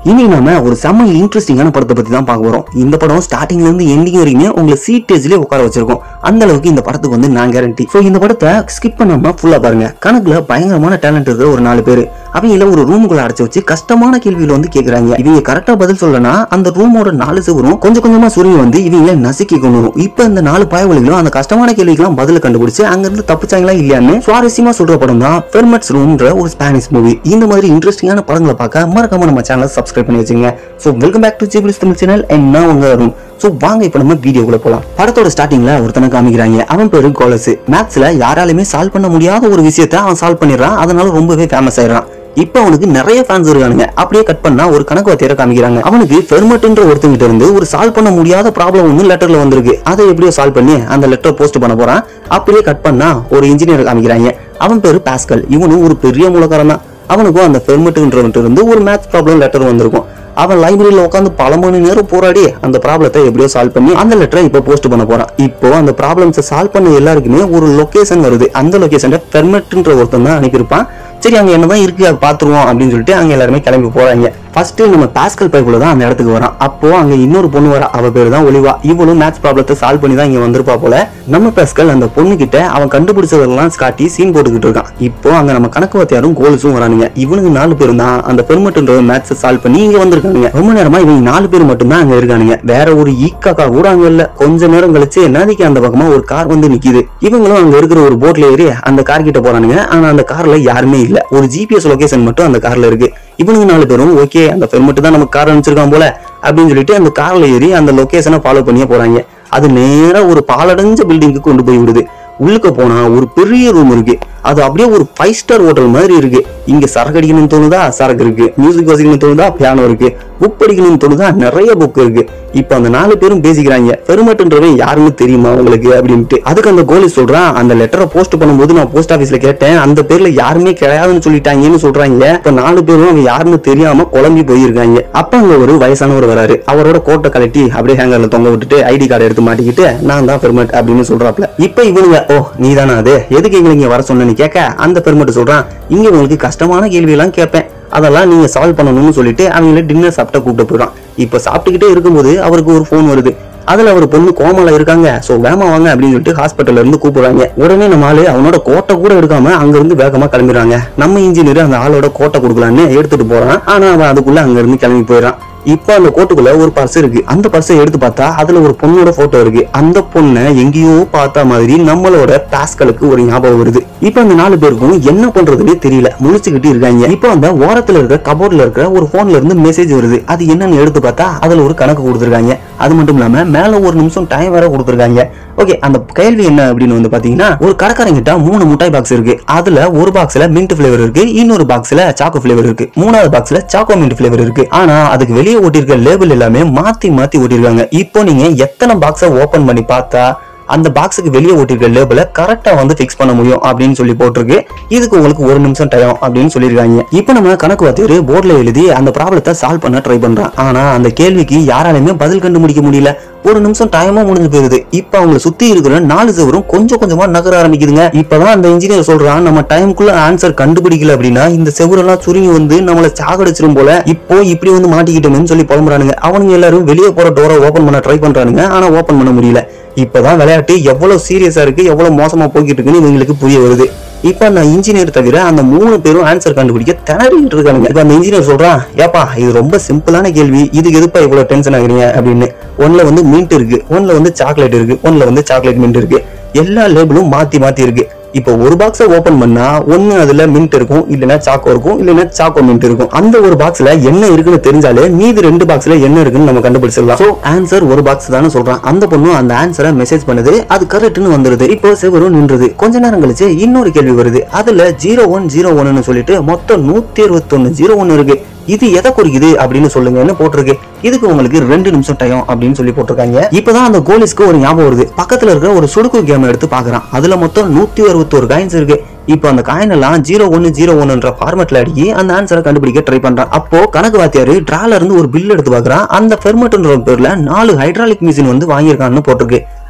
இனி நாம ஒரு செம்ம இன்ட்ரெஸ்டிங்கான படத்தை பத்தி தான் பார்க்க போறோம் இந்த படம் ஸ்டார்டிங்ல இருந்து எண்டிங் வரைக்குமே உங்களை சீட்டேஜ்லயே உட்கார வச்சிருக்கோம் அந்த அளவுக்கு இந்த படத்துக்கு வந்து நான் கேரண்டி சோ இந்த படத்தை ஸ்கிப் பண்ணாம ஃபுல்லா பாருங்க கணக்குல பயங்கரமான டேலண்ட் இருக்கிற ஒரு நாலு பேர் அவங்கள ஒரு ரூமுக்குள்ள அடைச்சு வச்சு கஷ்டமான கேள்வியில வந்து கேக்குறாங்க இவங்க கரெக்டா பதில் சொல்லனா அந்த ரூமோட நாலு சுவரும் கொஞ்சம் கொஞ்சமா சுருங்கி வந்து இவங்கள நசுக்கி கொண்டு வரும் இப்ப இந்த நாலு பயவழிகளும் அந்த கஷ்டமான கேள்விக்கெல்லாம் பதில் கண்டுபிடிச்சு அங்க இருந்து தப்பிச்சாங்களா இல்லையான்னு சுவாரஸ்யமா சொல்ற படம் தான் பெர்மட்ஸ் ரூம்ன்ற ஒரு ஸ்பானிஷ் மூவி இந்த மாதிரி இன்ட்ரெஸ்டிங்கான படங்களை பார்க்க மறக்காம நம்ம சேனலை சப்ஸ்கிரைப் பண்ணி வச்சுங்க ஸோ வெல்கம் பேக் டு ஜிபிலிஸ் தமிழ் சேனல் அண்ட் நான் உங்க அருண் ஸோ வாங்க இப்போ நம்ம வீடியோக்குள்ள போலாம் படத்தோட ஸ்டார்டிங்ல ஒருத்தனை காமிக்கிறாங்க அவன் பேரு கோலஸ் மேத்ஸ்ல யாராலுமே சால்வ் பண்ண முடியாத ஒரு விஷயத்த அவன் சால்வ் பண்ணிடுறான் அதனால ரொம்பவே ஃபேமஸ் ஆயிடுறான் இப்ப அவனுக்கு நிறைய ஃபேன்ஸ் இருக்கானுங்க அப்படியே கட் பண்ணா ஒரு கணக்கு வாத்தியார காமிக்கிறாங்க அவனுக்கு பெர்மட்ன்ற ஒருத்தங்கிட்ட இருந்து ஒரு சால்வ் பண்ண முடியாத ப்ராப்ளம் ஒன்று லெட்டர்ல வந்திருக்கு அதை எப்படியோ சால்வ் பண்ணி அந்த லெட்டர் போஸ்ட் பண்ண போறான் அப்படியே கட் பண்ணா ஒரு இன்ஜினியர் காமிக்கிறாங்க அவன் பேரு பாஸ்கல் இவனும் ஒரு பெரிய மூலக்காரன் தான் அவனுக்கும் அந்த பெர்மட்டுன்றவன்ட்டு இருந்து ஒரு மேத்ஸ் ப்ராப்ளம் லெட்டர் வந்திருக்கும் அவன் லைப்ரரியில உட்காந்து பல மணி நேரம் போராடி அந்த ப்ராப்ளத்தை எப்படியோ சால்வ் பண்ணி அந்த லெட்டரை இப்போ போஸ்ட் பண்ண போறான் இப்போ அந்த ப்ராப்ளம்ஸை சால்வ் பண்ண எல்லாருக்குமே ஒரு லொகேஷன் வருது அந்த லொகேஷன்ல பெர்மெட்ன்ற ஒருத்தன் தான் அனுப்பியிருப்பான் சரி அங்க என்னதான் இருக்கு அதை பாத்துருவோம் அப்படின்னு சொல்லிட்டு அங்க எல்லாருமே கிளம்பி போறாங்க ஃபர்ஸ்ட் நம்ம பாஸ்கல் பைக்குள்ள தான் அந்த இடத்துக்கு வரான் அப்போ அங்க இன்னொரு பொண்ணு வரா அவ பேரு தான் ஒளிவா இவளும் மேத்ஸ் ப்ராப்ளத்தை சால்வ் பண்ணி தான் இங்க வந்திருப்பா போல நம்ம பாஸ்கல் அந்த பொண்ணு கிட்ட அவன் கண்டுபிடிச்சதெல்லாம் காட்டி சீன் போட்டுக்கிட்டு இருக்கான் இப்போ அங்க நம்ம கணக்கு வாத்தியாரும் கோல்ஸும் வரானுங்க இவனுங்க நாலு பேரும் தான் அந்த பெருமட்டுன்ற மேத்ஸை சால்வ் பண்ணி இங்க வந்திருக்கானுங்க ரொம்ப நேரமா இவங்க நாலு பேர் மட்டும் தான் அங்க இருக்கானுங்க வேற ஒரு ஈக்காக்கா கூட அங்க இல்ல கொஞ்ச நேரம் கழிச்சு நதிக்கு அந்த பக்கமா ஒரு கார் வந்து நிக்குது இவங்களும் அங்க இருக்கிற ஒரு போட்ல ஏறி அந்த கார் கிட்ட போறானுங்க ஆனா அந்த கார்ல யாருமே இல்ல ஒரு ஜிபிஎஸ் லொகேஷன் மட்டும் அந்த கார்ல இருக்கு இவனுங்க நாலு பேரும் ஓகே அந்த பெருமட்டு தான் நமக்கு கார் அனுப்பிச்சிருக்கான் போல அப்படின்னு சொல்லிட்டு அந்த கார்ல ஏறி அந்த லொகேஷனை ஃபாலோ பண்ணியே போறாங்க அது நேரா ஒரு பாலடைஞ்ச பில்டிங்க்கு கொண்டு போய் விடுது உள்ளுக்க போனா ஒரு பெரிய ரூம் இருக்கு அது அப்படியே ஒரு ஃபைவ் ஸ்டார் ஹோட்டல் மாதிரி இருக்கு இங்க சரக்கு அடிக்கணும்னு தோணுதா சரக்கு இருக்கு மியூசிக் வாசிக்கணும்னு தோணுதா பியானோ இருக்கு புக் படிக்கணும்னு தோணுதா நிறைய புக் இருக்கு இப்ப அந்த நாலு பேரும் பேசிக்கிறாங்க பெருமட்டுன்றவன் யாருன்னு தெரியுமா உங்களுக்கு அப்படின்ட்டு அதுக்கு அந்த கோலி சொல்றான் அந்த லெட்டரை போஸ்ட் பண்ணும்போது நான் போஸ்ட் ஆபீஸ்ல கேட்டேன் அந்த பேர்ல யாருமே கிடையாதுன்னு சொல்லிட்டாங்கன்னு சொல்றாங்க இப்ப நாலு பேரும் அவங்க யாருன்னு தெரியாம குழம்பி போயிருக்காங்க அப்ப அங்க ஒரு வயசானவர் வராரு அவரோட கோட்டை கலட்டி அப்படியே ஹேங்கர்ல தொங்க விட்டுட்டு ஐடி கார்டு எடுத்து மாட்டிக்கிட்டு நான் தான் பெருமட் அப்படின்னு சொல்றாப்ல இப்ப இவனுங்க ஓ நீ தானே அது எதுக்கு எங்களை இங்க வர சொன்னேன்னு கேட்க அந்த பெருமட்டு சொல்றான் இங்க உங்களுக்கு கஷ்டமான கேள்வி எல்லாம் கேட்பேன் அதெல்லாம் நீங்க சால்வ் பண்ணணும்னு சொல்லிட்டு அவங்கள டின்னர் சாப்பிட்ட கூப்பிட்டு போயிடும் இப்ப சாப்பிட்டுக்கிட்டே இருக்கும்போது அவருக்கு ஒரு ஃபோன் வருது அதுல அவர் பொண்ணு கோமால இருக்காங்க சோ வேமா வாங்க அப்படின்னு சொல்லிட்டு ஹாஸ்பிட்டல்ல இருந்து கூப்பிடுறாங்க உடனே நம்ம ஆளு அவனோட கோட்டை கூட எடுக்காம அங்க இருந்து வேகமா கிளம்பிடுறாங்க நம்ம இன்ஜினியர் அந்த ஆளோட கோட்டை கொடுக்கலான்னு எடுத்துட்டு போறான் ஆனா அவன் அதுக்குள்ள அங்க இருந்து கிளம்பி போயிடறான் இப்ப அந்த கோட்டுக்குள்ள ஒரு பர்ஸ் இருக்கு அந்த பர்ஸை எடுத்து பார்த்தா அதுல ஒரு பொண்ணோட போட்டோ இருக்கு அந்த பொண்ணை எங்கேயோ பார்த்த மாதிரி நம்மளோட டாஸ்களுக்கு ஒரு ஞாபகம் வருது இப்ப அந்த நாலு பேருக்கும் என்ன பண்றதுன்னே தெரியல முழிச்சுக்கிட்டு இருக்காங்க இப்ப அந்த ஓரத்துல இருக்கிற கபோர்ட்ல இருக்கிற ஒரு போன்ல இருந்து மெசேஜ் வருது அது என்னன்னு எடுத்து பார்த்தா அதுல ஒரு கணக்கு கொடுத்துருக்காங்க அது மட்டும் இல்லாம மேல ஒரு நிமிஷம் டைம் வேற கொடுத்துருக்காங்க ஓகே அந்த கேள்வி என்ன அப்படின்னு வந்து பாத்தீங்கன்னா ஒரு கடைக்காரங்கிட்ட மூணு முட்டாய் பாக்ஸ் இருக்கு அதுல ஒரு பாக்ஸ்ல மின்ட் ஃபிளேவர் இருக்கு இன்னொரு பாக்ஸ்ல சாக்கோ ஃபிளேவர் இருக்கு மூணாவது பாக்ஸ்ல சாக்கோ மின்ட் ஃபிளேவர் இருக்கு ஆனா அதுக்கு வெளியே ஒட்டிருக்க லேபிள் எல்லாமே மாத்தி மாத்தி ஒட்டிருக்காங்க இப்போ நீங்க எத்தனை பாக்ஸை ஓபன் பண்ணி பார்த்தா அந்த பாக்ஸுக்கு வெளியே ஒட்டிருக்க லேபிளை கரெக்டா வந்து ஃபிக்ஸ் பண்ண முடியும் அப்படின்னு சொல்லி போட்டிருக்கு இதுக்கு உங்களுக்கு ஒரு நிமிஷம் டைம் அப்படின்னு சொல்லியிருக்காங்க இப்போ நம்ம கணக்கு வாத்தியாரு போர்டில் எழுதி அந்த ப்ராப்ளத்தை சால்வ் பண்ண ட்ரை பண்றான் ஆனா அந்த கேள்விக்கு யாராலையுமே பதில் கண்டுபிடிக்க முடியல ஒரு நிமிஷம் டைமும் முடிஞ்சு போயிருது இப்ப அவங்கள சுத்தி இருக்கிற நாலு செவரும் கொஞ்சம் கொஞ்சமா நகர ஆரம்பிக்குதுங்க இப்பதான் அந்த இன்ஜினியர் சொல்றான் நம்ம டைமுக்குள்ள ஆன்சர் கண்டுபிடிக்கல அப்படின்னா இந்த செவரெல்லாம் சுருங்கி வந்து நம்மள சாகடிச்சிரும் போல இப்போ இப்படி வந்து மாட்டிக்கிட்டோம்னு சொல்லி புலம்புறானுங்க அவனுங்க எல்லாரும் வெளியே போற டோரை ஓபன் பண்ண ட்ரை பண்றானுங்க ஆனா ஓபன் பண்ண முடியல இப்பதான் விளையாட்டு எவ்வளவு சீரியஸா இருக்கு எவ்வளவு மோசமா போய்கிட்டு இருக்குன்னு இவங்களுக்கு புரிய வருது இப்ப அந்த இன்ஜினியர் தவிர அந்த மூணு பேரும் ஆன்சர் கண்டுபிடிக்க திணறிட்டு இருக்காங்க இப்ப அந்த இன்ஜினியர் சொல்றான் ஏப்பா இது ரொம்ப சிம்பிளான கேள்வி இதுக்கு எதுப்பா இவ்வளவு டென்ஷன் ஆகுறீங்க அப்படின்னு ஒன்ல வந்து மின்ட் இருக்கு ஒன்ல வந்து சாக்லேட் இருக்கு ஒன்ல வந்து சாக்லேட் மின்ட் இருக்கு எல்லா லேபிளும் மாத்தி மாத்தி இருக்கு இப்போ ஒரு பாக்ஸை ஓபன் பண்ணா ஒண்ணு அதுல மின்ட் இருக்கும் இல்லைன்னா சாக்கோ இருக்கும் இல்லைன்னா சாக்கோ மின்ட் இருக்கும் அந்த ஒரு பாக்ஸ்ல என்ன இருக்குன்னு தெரிஞ்சாலே மீதி ரெண்டு பாக்ஸ்ல என்ன இருக்குன்னு நம்ம கண்டுபிடிச்சிடலாம் சோ ஆன்சர் ஒரு பாக்ஸ் தானே சொல்றான் அந்த பொண்ணு அந்த ஆன்சரை மெசேஜ் பண்ணுது அது கரெக்ட்னு வந்துருது இப்போ சிவரும் நின்றுது கொஞ்ச நேரம் கழிச்சு இன்னொரு கேள்வி வருது அதுல ஜீரோ ஒன் ஜீரோ ஒன்னு சொல்லிட்டு மொத்தம் நூத்தி அறுபத்தொன்னு ஜீரோ ஒன்னு இருக்கு இது எதை குறிக்குது அப்படின்னு சொல்லுங்கன்னு போட்டிருக்கு இதுக்கு உங்களுக்கு ரெண்டு நிமிஷம் டைம் அப்படின்னு சொல்லி போட்டிருக்காங்க இப்பதான் அந்த கோலிஸ்க்கு ஒரு ஞாபகம் வருது பக்கத்துல இருக்கிற ஒரு சுடுக்கு கேம் எடுத்து பாக்குறான் அதுல மொத்தம் நூத்தி அறுபத்தோரு காயின்ஸ் இருக்கு இப்போ அந்த காயின் எல்லாம் ஜீரோ ஒன்னு ஜீரோ ஒன்னுன்ற ஃபார்மேட்ல அடிக்கி அந்த ஆன்சரை கண்டுபிடிக்க ட்ரை பண்றான் அப்போ கணக்கு வாத்தியாரு டிரால இருந்து ஒரு பில் எடுத்து பாக்குறான் அந்த பெர்மட்ன்ற பேர்ல நாலு ஹைட்ராலிக் மிஷின் வந்து வாங்கியிருக்கான்னு போட்டிருக்கு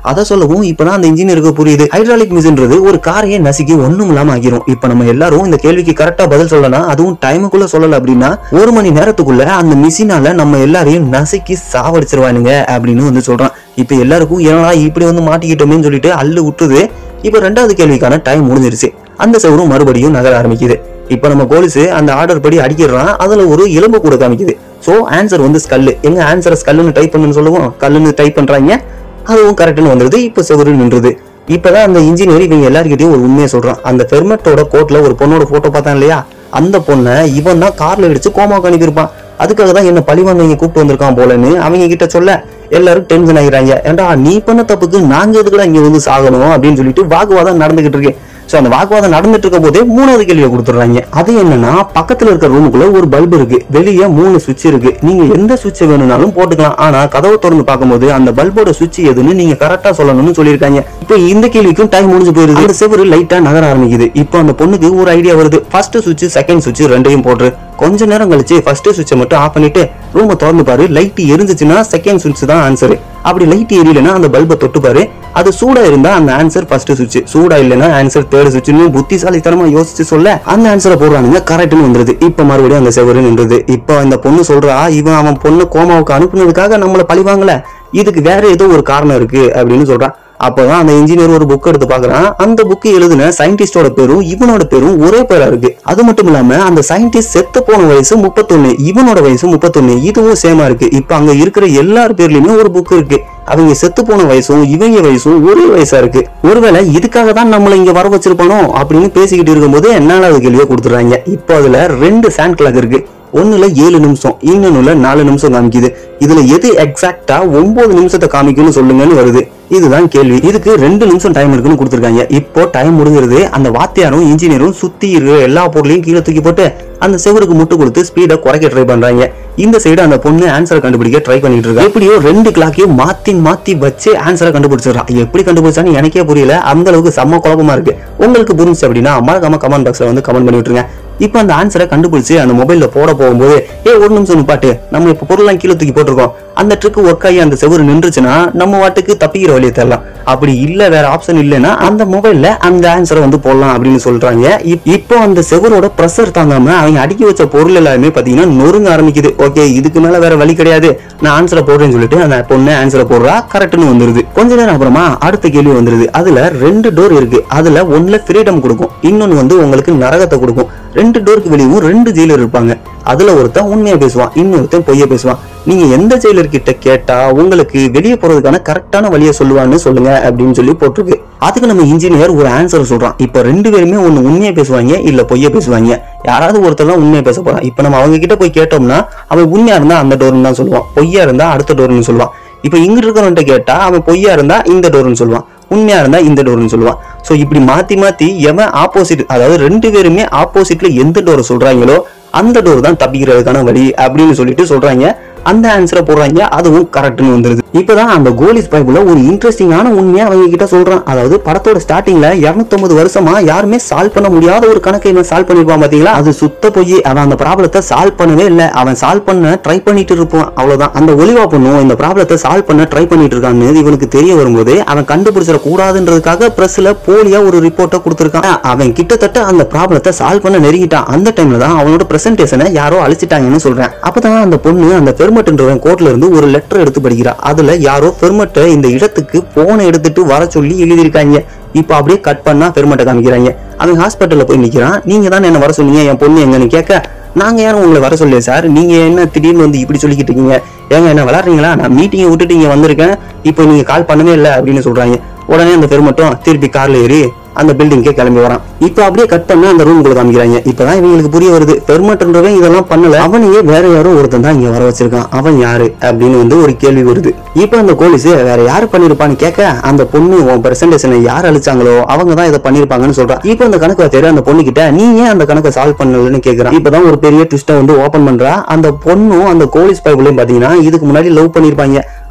அதை சொல்லவும் இப்பதான் அந்த இன்ஜினியருக்கு புரியுது ஹைட்ராலிக் மிஷின்றது ஒரு காரையே நசுக்கி ஒண்ணும் இல்லாம ஆகிரும் இப்ப நம்ம எல்லாரும் இந்த கேள்விக்கு கரெக்டா பதில் சொல்லலாம் அதுவும் டைமுக்குள்ள சொல்லல அப்படின்னா ஒரு மணி நேரத்துக்குள்ள அந்த மிஷினால நம்ம எல்லாரையும் நசுக்கி சாவடிச்சிருவானுங்க அப்படின்னு வந்து சொல்றான் இப்ப எல்லாருக்கும் ஏன்னா இப்படி வந்து மாட்டிக்கிட்டோமேன்னு சொல்லிட்டு அள்ளு விட்டுது இப்ப ரெண்டாவது கேள்விக்கான டைம் முடிஞ்சிருச்சு அந்த செவரும் மறுபடியும் நகர ஆரம்பிக்குது இப்ப நம்ம போலீஸ் அந்த ஆர்டர் படி அடிக்கிறான் அதுல ஒரு எலும்பு கூட காமிக்குது சோ ஆன்சர் வந்து ஸ்கல்லு எங்க ஆன்சரை ஸ்கல்லுன்னு டைப் பண்ணுன்னு சொல்லுவோம் கல்லுன்னு டைப் பண்றாங்க அதுவும் கரெக்ட்னு வந்துருது இப்ப செவரு நின்றுது இப்பதான் அந்த இன்ஜினியர் இவங்க எல்லார்கிட்டயும் ஒரு உண்மையை சொல்றான் அந்த பெர்மெட்டோட கோட்ல ஒரு பொண்ணோட போட்டோ பார்த்தான் இல்லையா அந்த பொண்ணை இவன் தான் கார்ல இடிச்சு கோமாவுக்கு அனுப்பியிருப்பான் அதுக்காக தான் என்ன பழிவாங்க இங்க கூப்பிட்டு வந்திருக்கான் போலன்னு அவங்க கிட்ட சொல்ல எல்லாரும் டென்ஷன் ஆகிறாங்க ஏன்டா நீ பண்ண தப்புக்கு நாங்க எதுக்குடா இங்க வந்து சாகணும் அப்படின்னு சொல்லிட்டு வாக்குவாதம் நடந்துகிட்டு இருக்கு சோ அந்த வாக்குவாதம் நடந்துட்டு இருக்க போதே மூணாவது கேள்வியை கொடுத்துட்றாங்க அது என்னன்னா பக்கத்துல இருக்க ரூமுக்குள்ள ஒரு பல்பு இருக்கு வெளியே மூணு சுவிட்ச் இருக்கு நீங்க எந்த சுவிட்ச் வேணும்னாலும் போட்டுக்கலாம் ஆனா கதவை திறந்து பார்க்கும்போது அந்த பல்போட சுவிட்ச் எதுன்னு நீங்க கரெக்டா சொல்லணும்னு சொல்லியிருக்காங்க இப்போ இந்த கேள்விக்கும் டைம் முடிஞ்சு போயிருது அந்த செவரு லைட்டா நகர ஆரம்பிக்குது இப்போ அந்த பொண்ணுக்கு ஒரு ஐடியா வருது ஃபர்ஸ்ட் சுவிட்ச் செகண்ட் சுவிட்ச் ரெண்டையும் போட்டு கொஞ்ச நேரம் கழிச்சு ஃபர்ஸ்ட் சுவிட்சை மட்டும் ஆஃப் பண்ணிட்டு ரூமை திறந்து பாரு லைட் எரிஞ்சிச்சுன்னா செகண்ட் சுவிட்ச் தான் ஆன்சர் அப்படி லைட் எரியலனா அந்த பல்பை தொட்டு பாரு அது சூடா இருந்தா அந்த ஆன்சர் ஃபர்ஸ்ட் சுவிட்ச் சூடா இல்லைன்னா ஆன்சர் தேர்ட் சுவிட்ச்னு புத்திசாலித்தனமா யோசிச்சு சொல்ல அந்த ஆன்சரை போடுறானுங்க கரெக்ட்னு வந்துருது இப்ப மறுபடியும் அந்த செவரு நின்றுது இப்போ அந்த பொண்ணு சொல்றா இவன் அவன் பொண்ணு கோமாவுக்கு அனுப்புனதுக்காக நம்மள பழிவாங்கல இதுக்கு வேற ஏதோ ஒரு காரணம் இருக்கு அப்படின்னு சொல்றான் அப்பதான் அந்த இன்ஜினியர் ஒரு புக் எடுத்து பாக்குறான் அந்த புக் எழுதின சயின்டிஸ்டோட பேரும் இவனோட பேரும் ஒரே பேரா இருக்கு அது மட்டும் இல்லாம அந்த சயின்டிஸ்ட் செத்து போன வயசு முப்பத்தொன்னு இவனோட வயசு முப்பத்தொன்னு இதுவும் சேமா இருக்கு இப்ப அங்க இருக்கிற எல்லார் பேர்லயுமே ஒரு புக் இருக்கு அவங்க செத்து போன வயசும் இவங்க வயசும் ஒரே வயசா இருக்கு ஒருவேளை இதுக்காக தான் நம்மள இங்க வர வச்சிருப்பானோ அப்படின்னு பேசிக்கிட்டு இருக்கும்போது நாலாவது கேள்வியை கொடுத்துறாங்க இப்போ அதுல ரெண்டு சாண்ட் கிளாக் இருக்கு ஒண்ணுல ஏழு நிமிஷம் இன்னொன்னுல நாலு நிமிஷம் காமிக்குது இதுல எது எக்ஸாக்டா ஒன்பது நிமிஷத்தை காமிக்கும்னு சொல்லுங்கன்னு வருது இதுதான் கேள்வி இதுக்கு ரெண்டு நிமிஷம் டைம் இருக்குன்னு கொடுத்துருக்காங்க இப்போ டைம் முடிஞ்சிருது அந்த வாத்தியாரும் இன்ஜினியரும் சுத்தி இருக்கிற எல்லா பொருளையும் கீழே தூக்கி போட்டு அந்த செவருக்கு முட்டு கொடுத்து ஸ்பீடை குறைக்க ட்ரை பண்றாங்க இந்த சைடு அந்த பொண்ணு ஆன்சரை கண்டுபிடிக்க ட்ரை பண்ணிட்டு இருக்கா எப்படியோ ரெண்டு கிளாக்கையும் மாத்தி மாத்தி வச்சு ஆன்சரை கண்டுபிடிச்சிடறான் எப்படி கண்டுபிடிச்சான்னு எனக்கே புரியல அந்த அளவுக்கு செம்ம குழப்பமா இருக்கு உங்களுக்கு புரிஞ்சு அப்படின்னா மறக்காம கமெண்ட் பாக்ஸ்ல வந்து கமெண்ட் பண்ணி விட்டுருங்க இப்போ அந்த ஆன்சரை கண்டுபிடிச்சு அந்த மொபைல்ல போட போகும்போது ஏ ஒரு நிமிஷம் நிப்பாட்டு நம்ம இப்ப பொருள்லாம் கீழே தூக்கி போட்டிருக்கோம் அந்த ட்ரிக் ஒர்க் ஆகி அந்த செவரு நின்றுச்சுன்னா நம்ம வாட்டுக்கு தப்பிக்கிற வழியை தரலாம் அப்படி இல்ல வேற ஆப்ஷன் இல்லைன்னா அந்த மொபைல்ல அந்த ஆன்சரை வந்து போடலாம் அப்படின்னு சொல்றாங்க இப்- இப்போ அந்த செவரோட ப்ரெஷர் தாங்காம அவங்க அடுக்கி வச்ச பொருள் எல்லாமே பாத்தீங்கன்னா நொறுங்க ஆரம்பிக்குது ஓகே இதுக்கு மேல வேற வழி கிடையாது நான் ஆன்சரை போடுறேன்னு சொல்லிட்டு அந்த பொண்ணு ஆன்சரை போடுறா கரெக்ட்னு வந்துருது கொஞ்ச நேரம் அப்புறமா அடுத்த கேள்வி வந்துருது அதுல ரெண்டு டோர் இருக்கு அதுல ஒண்ணுல ஃப்ரீடம் கொடுக்கும் இன்னொன்னு வந்து உங்களுக்கு நரகத்தை கொடுக்கும் ரெண்டு டோருக்கு வெளியும் ரெண்டு ஜெயிலர் இருப்பாங்க அதுல ஒருத்தன் உண்மையா பேசுவான் இன்னொருத்தன் பொய்ய பேசுவான் நீங்க எந்த ஜெயிலர் கிட்ட கேட்டா உங்களுக்கு வெளியே போறதுக்கான கரெக்டான வழியை சொல்லுவான்னு சொல்லுங்க அப்படின்னு சொல்லி போட்டிருக்கு அதுக்கு நம்ம இன்ஜினியர் ஒரு ஆன்சர் சொல்றான் இப்ப ரெண்டு பேருமே ஒண்ணு உண்மையா பேசுவாங்க இல்ல பொய்ய பேசுவாங்க யாராவது ஒருத்தர் தான் உண்மையா பேச போறான் இப்ப நம்ம அவங்க கிட்ட போய் கேட்டோம்னா அவன் உண்மையா இருந்தா அந்த டோர்னு தான் சொல்லுவான் பொய்யா இருந்தா அடுத்த டோர்னு சொல்லுவான் இப்ப இங்கிட்டு இருக்கிறவன்ட்ட கேட்டா அவன் பொய்யா இருந்தா இந்த டோர்னு சொல்லுவான் உண்மையா இருந்தா இந்த டோர்னு சொல்லுவான் சோ இப்படி மாத்தி மாத்தி எவன் ஆப்போசிட் அதாவது ரெண்டு பேருமே ஆப்போசிட்ல எந்த டோரை சொல்றாங்களோ அந்த டோர் தான் தப்பிக்கிறதுக்கான வழி அப்படின்னு சொல்லிட்டு சொல்றாங்க அந்த ஆன்சரை போடுறாங்க அதுவும் கரெக்ட்னு வந்துருது இப்பதான் அந்த கோலிஸ் பைபிள்ல ஒரு இன்ட்ரெஸ்டிங்கான உண்மையா அவங்க கிட்ட சொல்றான் அதாவது படத்தோட ஸ்டார்டிங்ல 250 வருஷமா யாருமே சால்வ் பண்ண முடியாத ஒரு கணக்கை இவன் சால்வ் பண்ணிருப்பான் பாத்தீங்களா அது சுத்த போய் அவன் அந்த ப்ராப்ளத்தை சால்வ் பண்ணவே இல்ல அவன் சால்வ் பண்ண ட்ரை பண்ணிட்டு இருப்பான் அவ்வளவுதான் அந்த ஒலிவா பொண்ணும் இந்த ப்ராப்ளத்தை சால்வ் பண்ண ட்ரை பண்ணிட்டு இருக்கான்னு இவனுக்கு தெரிய வரும்போது அவன் கண்டுபிடிச்சிட கூடாதுன்றதுக்காக பிரஸ்ல போலியா ஒரு ரிப்போர்ட்டை கொடுத்திருக்கான் அவன் கிட்டத்தட்ட அந்த ப்ராப்ளத்தை சால்வ் பண்ண நெருங்கிட்டான் அந்த டைம்ல தான் அவனோட பிரசன்டேஷனை யாரோ அழிச்சிட்டாங்கன்னு சொல்றேன் அப்பதான் அந்த பொண்ணு அந்த பெர்மட்ன்றவன் கோர்ட்ல இருந்து ஒரு லெட்டர் எடுத்து படிக்கிறா அதுல யாரோ பெர்மட்டை இந்த இடத்துக்கு போனை எடுத்துட்டு வர சொல்லி எழுதியிருக்காங்க இப்போ அப்படியே கட் பண்ணா பெருமட்டை காமிக்கிறாங்க அவன் ஹாஸ்பிட்டல்ல போய் நிக்கிறான் நீங்க தான் என்ன வர சொன்னீங்க என் பொண்ணு எங்கன்னு கேட்க நாங்க யாரும் உங்களை வர சொல்லலையே சார் நீங்க என்ன திடீர்னு வந்து இப்படி சொல்லிக்கிட்டு இருக்கீங்க ஏங்க என்ன விளாடுறீங்களா நான் மீட்டிங்கை விட்டுட்டு இங்க வந்திருக்கேன் இப்போ நீங்க கால் பண்ணவே இல்லை அப்படின்னு சொல்றாங்க உடனே அந்த பெருமட்டும் திருப்பி கார்ல ஏறி அந்த பில்டிங்கே கிளம்பி வரான் இப்போ அப்படியே கட் பண்ண அந்த ரூம்குள்ள காமிக்கிறாங்க இப்பதான் இவங்களுக்கு புரிய வருது பெருமட்டன்றவன் இதெல்லாம் பண்ணல அவனையே வேற யாரோ ஒருத்தன் தான் இங்க வர வச்சிருக்கான் அவன் யாரு அப்படின்னு வந்து ஒரு கேள்வி வருது இப்போ அந்த போலீஸ் வேற யாரு பண்ணிருப்பான்னு கேட்க அந்த பொண்ணு உன் பிரசன்டேஷனை யார் அழிச்சாங்களோ அவங்க தான் இதை பண்ணிருப்பாங்கன்னு சொல்றான் இப்போ அந்த கணக்கு வாத்தியார் அந்த பொண்ணு கிட்ட நீ ஏன் அந்த கணக்கை சால்வ் பண்ணலன்னு கேக்குறான் இப்பதான் ஒரு பெரிய ட்விஸ்ட்டை வந்து ஓபன் பண்றா அந்த பொண்ணும் அந்த கோலிஸ் பைபிளையும் பாத்தீங்கன்னா இதுக்கு முன்னாடி லவ் பண்ணிருப்பாங்க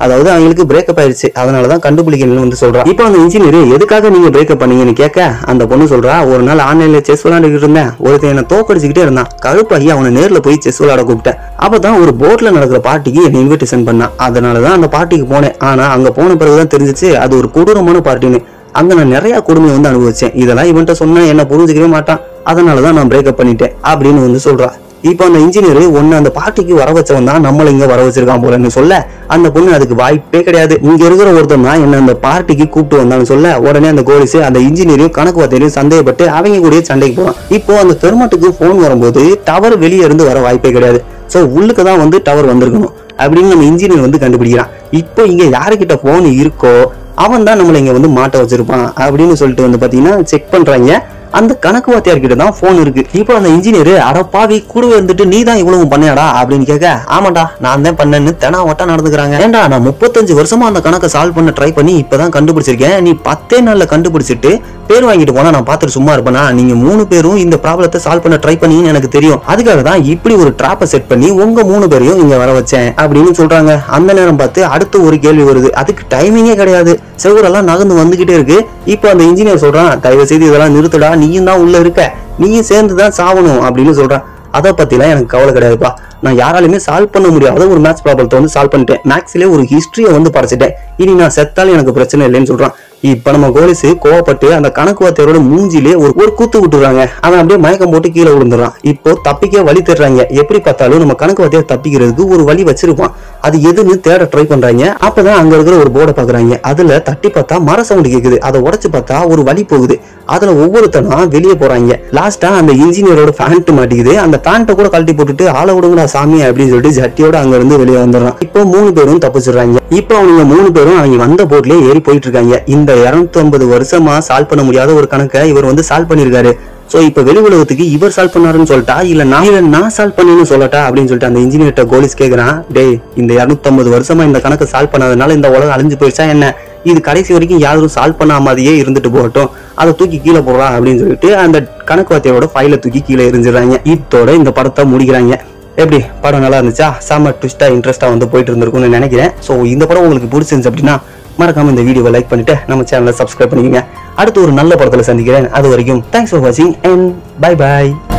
அதாவது அவங்களுக்கு பிரேக்கப் ஆயிடுச்சு அதனால தான் கண்டுபிடிக்கணும்னு வந்து சொல்றான் இப்போ அந்த இன்ஜினியர் எதுக்காக நீங்க பிரேக்கப் பண்ணீங்கன்னு கேட்க அந்த பொண்ணு சொல்றா ஒரு நாள் ஆன்லைன்ல செஸ் விளையாண்டுக்கிட்டு இருந்தேன் ஒருத்தன் என்ன தோக்கடிச்சுக்கிட்டே இருந்தான் கழுப்பாகி அவனை நேர்ல போய் செஸ் விளையாட கூப்பிட்டேன் அப்பதான் ஒரு போட்ல நடக்கிற பார்ட்டிக்கு என்னை இன்விடேஷன் பண்ணான் அதனால தான் அந்த பார்ட்டிக்கு போனேன் ஆனா அங்க போன பிறகுதான் தெரிஞ்சிச்சு அது ஒரு கொடூரமான பார்ட்டின்னு அங்க நான் நிறைய கொடுமையை வந்து அனுபவிச்சேன் இதெல்லாம் இவன்ட்ட சொன்னா என்ன புரிஞ்சுக்கவே மாட்டான் அதனாலதான் நான் பிரேக்கப் பண்ணிட்டேன் அப்படின்னு வந்து சொல்றா இப்போ அந்த இன்ஜினியர் ஒன்னு அந்த பார்ட்டிக்கு வர வச்சவன் தான் நம்மள இங்க வர வச்சிருக்கான் போலன்னு சொல்ல அந்த பொண்ணு அதுக்கு வாய்ப்பே கிடையாது இங்க இருக்கிற ஒருத்தன் தான் என்ன அந்த பார்ட்டிக்கு கூப்பிட்டு வந்தான்னு சொல்ல உடனே அந்த கோலிஸ் அந்த இன்ஜினியரையும் கணக்கு வார்த்தையிலையும் சந்தேகப்பட்டு அவங்க கூடயே சண்டைக்கு போறான் இப்போ அந்த தெர்மட்டுக்கு போன் வரும்போது டவர் வெளியே இருந்து வர வாய்ப்பே கிடையாது சோ உள்ளுக்கு தான் வந்து டவர் வந்திருக்கணும் அப்படின்னு நம்ம இன்ஜினியர் வந்து கண்டுபிடிக்கிறான் இப்போ இங்க யாருக்கிட்ட போன் இருக்கோ அவன் தான் நம்மளை இங்க வந்து மாட்ட வச்சிருப்பான் அப்படின்னு சொல்லிட்டு வந்து பாத்தீங்கன்னா செக் பண்றாங்க அந்த கணக்கு வாத்தியார் கிட்ட தான் போன் இருக்கு இப்போ அந்த இன்ஜினியர் அடப்பாவி கூடவே இருந்துட்டு நீ தான் இவ்வளவு பண்ணியாடா அப்படின்னு கேட்க ஆமாடா நான் தான் பண்ணேன்னு தெனா வட்டா நடந்துக்கிறாங்க ஏன்டா நான் முப்பத்தஞ்சு வருஷமா அந்த கணக்கை சால்வ் பண்ண ட்ரை பண்ணி இப்பதான் கண்டுபிடிச்சிருக்கேன் நீ பத்தே நாள்ல கண்டுபிடிச்சிட்டு பேர் வாங்கிட்டு போனா நான் பார்த்துட்டு சும்மா இருப்பேனா நீங்க மூணு பேரும் இந்த ப்ராப்ளத்தை சால்வ் பண்ண ட்ரை பண்ணீங்கன்னு எனக்கு தெரியும் அதுக்காக தான் இப்படி ஒரு ட்ராப்பை செட் பண்ணி உங்க மூணு பேரையும் இங்க வர வச்சேன் அப்படின்னு சொல்றாங்க அந்த நேரம் பார்த்து அடுத்து ஒரு கேள்வி வருது அதுக்கு டைமிங்கே கிடையாது செவரெல்லாம் நகர்ந்து வந்துகிட்டே இருக்கு இப்போ அந்த இன்ஜினியர் சொல்றான் தயவு செய்து இதெல்லாம் நிறுத்துடா நீயும் தான் உள்ள இருக்க நீயும் சேர்ந்து தான் சாவணும் அப்படின்னு சொல்றான் அதை பத்திலாம் எனக்கு கவலை கிடையாதுப்பா நான் யாராலுமே சால்வ் பண்ண முடியாத ஒரு மேத்ஸ் ப்ராப்ளத்தை வந்து சால்வ் பண்ணிட்டேன் மேக்ஸ்லயே ஒரு ஹிஸ்டரியை வந்து படைச்சிட்டேன் இனி நான் செத்தாலும் எனக்கு பிரச்சனை இல்லைன்னு சொல்றான் இப்ப நம்ம கோலிஸ் கோவப்பட்டு அந்த கணக்கு வார்த்தையோட மூஞ்சிலே ஒரு ஒரு கூத்து விட்டுறாங்க அவன் அப்படியே மயக்கம் போட்டு கீழே விழுந்துறான் இப்போ தப்பிக்க வழி தேடுறாங்க எப்படி பார்த்தாலும் நம்ம கணக்கு வார்த்தையை தப்பிக்கிறதுக்கு ஒரு வழி வச்சிருப்பான் அது எதுன்னு தேட ட்ரை பண்றாங்க அப்பதான் அங்க இருக்கிற ஒரு போர்டை பாக்குறாங்க அதுல தட்டி பார்த்தா மர சவுண்ட் கேக்குது அதை உடைச்சு பார்த்தா ஒரு வழி போகுது அதுல ஒவ்வொருத்தனா வெளியே போறாங்க லாஸ்டா அந்த இன்ஜினியரோட ஃபேண்ட் மாட்டிக்குது அந்த ஃபேண்ட்டை கூட கழட்டி போட்டுட்டு ஆள விடுங்கடா சாமி அப்படின்னு சொல்லிட்டு ஜட்டியோட அங்க இருந்து வெளியே வந்துடுறான் இப்போ மூணு பேரும் தப்பிச்சிடுறாங்க இப்போ அவங்க மூணு பேரும் அவங்க வந்த போட்லயே ஏறி போயிட்டு இருக்காங்க இந்த இருநூத்தி ஐம்பது வருஷமா சால்வ் பண்ண முடியாத ஒரு கணக்கை இவர் வந்து சால்வ் பண்ணிருக்காரு சோ இப்ப வெளி உலகத்துக்கு இவர் சால்வ் பண்ணாருன்னு சொல்லிட்டா இல்ல நான் இல்ல நான் சால்வ் பண்ணேன்னு சொல்லட்டா அப்படின்னு சொல்லிட்டு அந்த இன்ஜினியர்ட்ட கோலிஸ் கேக்குறான் டேய் இந்த 250 வருஷமா இந்த கணக்கு சால்வ் பண்ணாதனால இந்த உலகம் அழிஞ்சு போயிடுச்சா என்ன இது கடைசி வரைக்கும் யாரும் சால்வ் பண்ணாமதையே இருந்துட்டு போகட்டும் அதை தூக்கி கீழே போடுறான் அப்படின்னு சொல்லிட்டு அந்த கணக்கு வாத்தியோட ஃபைலை தூக்கி கீழே எரிஞ்சிடறாங்க இதோட இந்த படத்தை முடிக்கிறாங்க எப்படி படம் நல்லா இருந்துச்சா செம்ம ட்விஸ்டா இன்ட்ரெஸ்டா வந்து போயிட்டு இருந்திருக்கும்னு நினைக்கிறேன் ஸோ இந்த படம் உங்களுக்கு பிடிச்சிருந்துச்சு அப்படின்னா மறக்காம இந்த வீடியோவை லைக் பண்ணிட்டு நம்ம சேனலை சப்ஸ்கிரைப் பண்ணிக்கங்க அடுத்து ஒரு நல்ல படத்துல சந்திக்கிறேன் அது வரைக்கும் தேங்க்ஸ் ஃபார் வாட்சிங் அண்ட் பை பை